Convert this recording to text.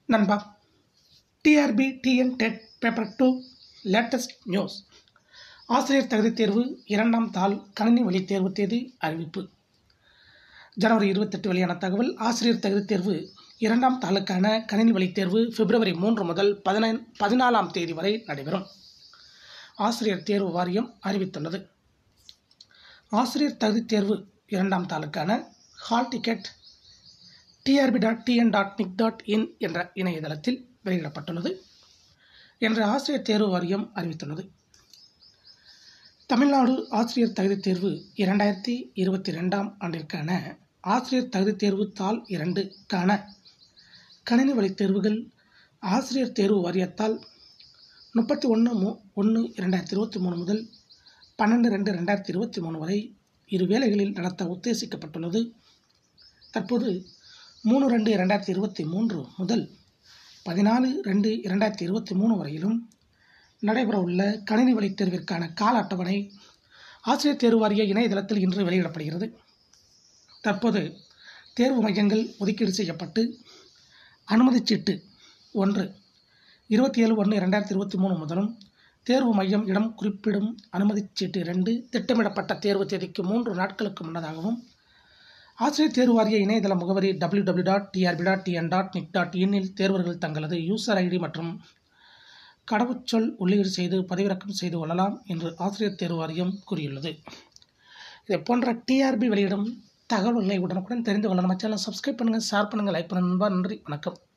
நண்பா TRB TN TET paper to latest news ஆசிரியர் தகுதித் தேர்வு இரண்டாம் தாள் கணினி வழி தேர்வு தேதி அறிவிப்பு ஜனவரி இருபத்தெட்டு வெளியான தகவல் ஆசிரியர் தகுதித் தேர்வு இரண்டாம் தாளுக்கான கணினி வழி தேர்வு பிப்ரவரி மூன்று முதல் பதினை பதினாலாம் தேதி வரை நடைபெறும் ஆசிரியர் தேர்வு வாரியம் அறிவித்துள்ளது ஆசிரியர் தகுதித் தேர்வு இரண்டாம் தாளுக்கான hall ticket TRB dot TN dot nic dot in என்ற இணையதளத்தில் வெளியிடப்பட்டுள்ளது என்று ஆசிரியர் தேர்வு வாரியம் அறிவித்துள்ளது தமிழ்நாடு ஆசிரியர் தகுதித் தேர்வு இரண்டாயிரத்தி இருபத்தி ரெண்டாம் ஆண்டிற்கான ஆசிரியர் தகுதித் தேர்வு தாள் இரண்டுக்கான கணினி வழி தேர்வுகள் ஆசிரியர் தேர்வு வாரியத்தால் முப்பத்தி ஒன்று மூ ஒன்று இரண்டாயிரத்தி இருபத்தி மூணு முதல் பன்னெண்டு ரெண்டு ரெண்டாயிரத்தி இருபத்தி மூணு வரை இரு வேளைகளில் நடத்த உத்தேசிக்கப்பட்டுள்ளது தற்போது மூணு ரெண்டு இரண்டாயிரத்தி இருபத்தி மூன்று முதல் பதினாலு ரெண்டு இரண்டாயிரத்தி இருபத்தி மூணு வரையிலும் நடைபெறவுள்ள கணினி வழி தேர்விற்கான கால அட்டவணை ஆசிரியர் தேர்வு வாரிய இணையதளத்தில் இன்று வெளியிடப்படுகிறது தற்போது தேர்வு மையங்கள் ஒதுக்கீடு செய்யப்பட்டு அனுமதிச் சீட்டு ஒன்று இருபத்தி ஏழு ஒன்று இரண்டாயிரத்தி இருபத்தி மூணு முதலும் தேர்வு மையம் இடம் குறிப்பிடும் அனுமதிச் சீட்டு ரெண்டு திட்டமிடப்பட்ட தேர்வு தேதிக்கு மூன்று நாட்களுக்கு முன்னதாகவும் ஆசிரியர் தேர்வு வாரிய இணையதள முகவரி W W dot TRB dot TN dot nic டாட் இன்னில் தேர்வர்கள் தங்களது யூசர் ஐடி மற்றும் கடவுச்சொல் உள்ளீடு செய்து பதிவிறக்கம் செய்து கொள்ளலாம் என்று ஆசிரியர் தேர்வு வாரியம் கூறியுள்ளது இதை போன்ற டிஆர்பி வெளியிடும் தகவல்களை உடனுக்குடன் தெரிந்து கொள்ள நம்ம சேனலை சப்ஸ்கிரைப் பண்ணுங்கள் ஷேர் பண்ணுங்கள் லைக் பண்ணுங்கள் நண்பா நன்றி வணக்கம்